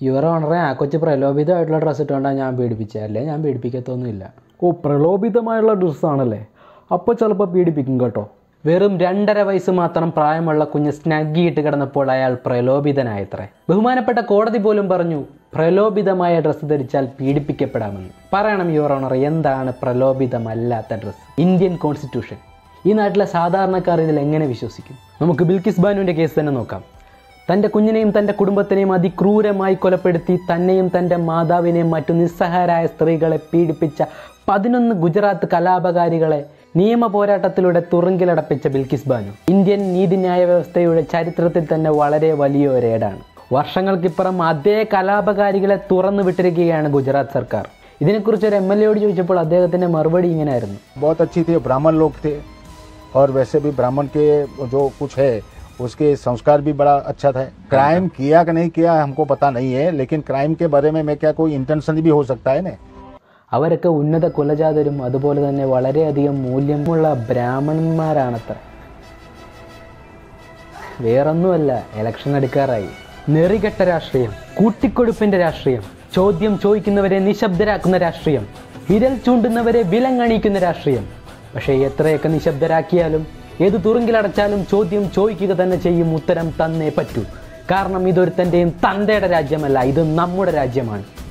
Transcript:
your ഓണറെ ആ കൊച്ചു പ്രലോഭിതമായിട്ടുള്ള dress ഇട്ടുകൊണ്ടാണ് ഞാൻ പീഡിപ്പിച്ചത് അല്ലേ ഞാൻ പീഡിപ്പിക്കത്തൊന്നുമില്ല ഓ പ്രലോഭിതമായുള്ള ഡ്രസ്സാണല്ലേ അപ്പോൾ ചിലപ്പോൾ പീഡിപ്പിക്കും കേട്ടോ വെറും രണ്ടര വയസ്സ് മാത്രം പ്രായമുള്ള കുഞ്ഞ് സ്നഗ്ഗിയിട്ട് കിടന്നപ്പോൾ അയാൾ പ്രലോഭിതനായത്രേ ബഹുമാനപ്പെട്ട കോടതി പോലും പറഞ്ഞു പ്രലോഭിതമായ ഡ്രസ്സ് ധരിച്ചാൽ പീഡിപ്പിക്കപ്പെടാമെന്ന് പറയണം യുവർ ഓണർ എന്താണ് പ്രലോഭിതമല്ലാത്ത ഡ്രസ്സ് ഇന്ത്യൻ കോൺസ്റ്റിറ്റ്യൂഷൻ ഈ നാട്ടിലെ സാധാരണക്കാർ ഇതിൽ എങ്ങനെ വിശ്വസിക്കും നമുക്ക് ബിൽക്കിസ് ബാനുവിൻ്റെ കേസ് തന്നെ നോക്കാം തൻ്റെ കുഞ്ഞിനെയും തൻ്റെ കുടുംബത്തിനെയും അതിക്രൂരമായി കൊലപ്പെടുത്തി തന്നെയും തൻ്റെ മാതാവിനെയും മറ്റു നിസ്സഹായരായ സ്ത്രീകളെ പീഡിപ്പിച്ച പതിനൊന്ന് ഗുജറാത്ത് കലാപകാരികളെ നിയമ പോരാട്ടത്തിലൂടെ തുറുങ്കിലടപ്പിച്ച ബിൽക്കിസ് ബാനു ഇന്ത്യൻ നീതിന്യായ വ്യവസ്ഥയുടെ ചരിത്രത്തിൽ തന്നെ വളരെ വലിയ ഒരേടാണ് വർഷങ്ങൾക്കിപ്പുറം അതേ കലാപകാരികളെ തുറന്നു വിട്ടിരിക്കുകയാണ് ഗുജറാത്ത് സർക്കാർ ഇതിനെക്കുറിച്ച് ഒരു എം എൽ എയോട് ചോദിച്ചപ്പോൾ അദ്ദേഹത്തിൻ്റെ മറുപടി ഇങ്ങനെയായിരുന്നു बहुत अच्छी थी ब्राह्मण लोग थे और वैसे भी ब्राह्मण के जो कुछ है उसके संस्कार भी बड़ा अच्छा था क्राइम किया कि नहीं किया हमको पता नहीं है लेकिन क्राइम के बारे में मैं क्या कोई इंटेंशन भी हो सकता है ना അവരൊക്കെ ഉന്നത കുലജാതരും അതുപോലെ തന്നെ വളരെയധികം മൂല്യമുള്ള ബ്രാഹ്മണന്മാരാണത്ര വേറൊന്നുമല്ല ഇലക്ഷൻ എടുക്കാറായി നെറികെട്ട രാഷ്ട്രീയം കൂട്ടിക്കൊടുപ്പിന്റെ രാഷ്ട്രീയം ചോദ്യം ചോദിക്കുന്നവരെ നിശബ്ദരാക്കുന്ന രാഷ്ട്രീയം വിരൽ ചൂണ്ടുന്നവരെ വിലങ്ങണിയിക്കുന്ന രാഷ്ട്രീയം പക്ഷേ എത്രയൊക്കെ നിശബ്ദരാക്കിയാലും ഏത് തുറുങ്കിലടച്ചാലും ചോദ്യം ചോദിക്കുക തന്നെ ചെയ്യും ഉത്തരം തന്നേ പറ്റൂ കാരണം ഇതൊരുത്തൻ്റെയും തന്തയുടെ രാജ്യമല്ല ഇത് നമ്മുടെ രാജ്യമാണ്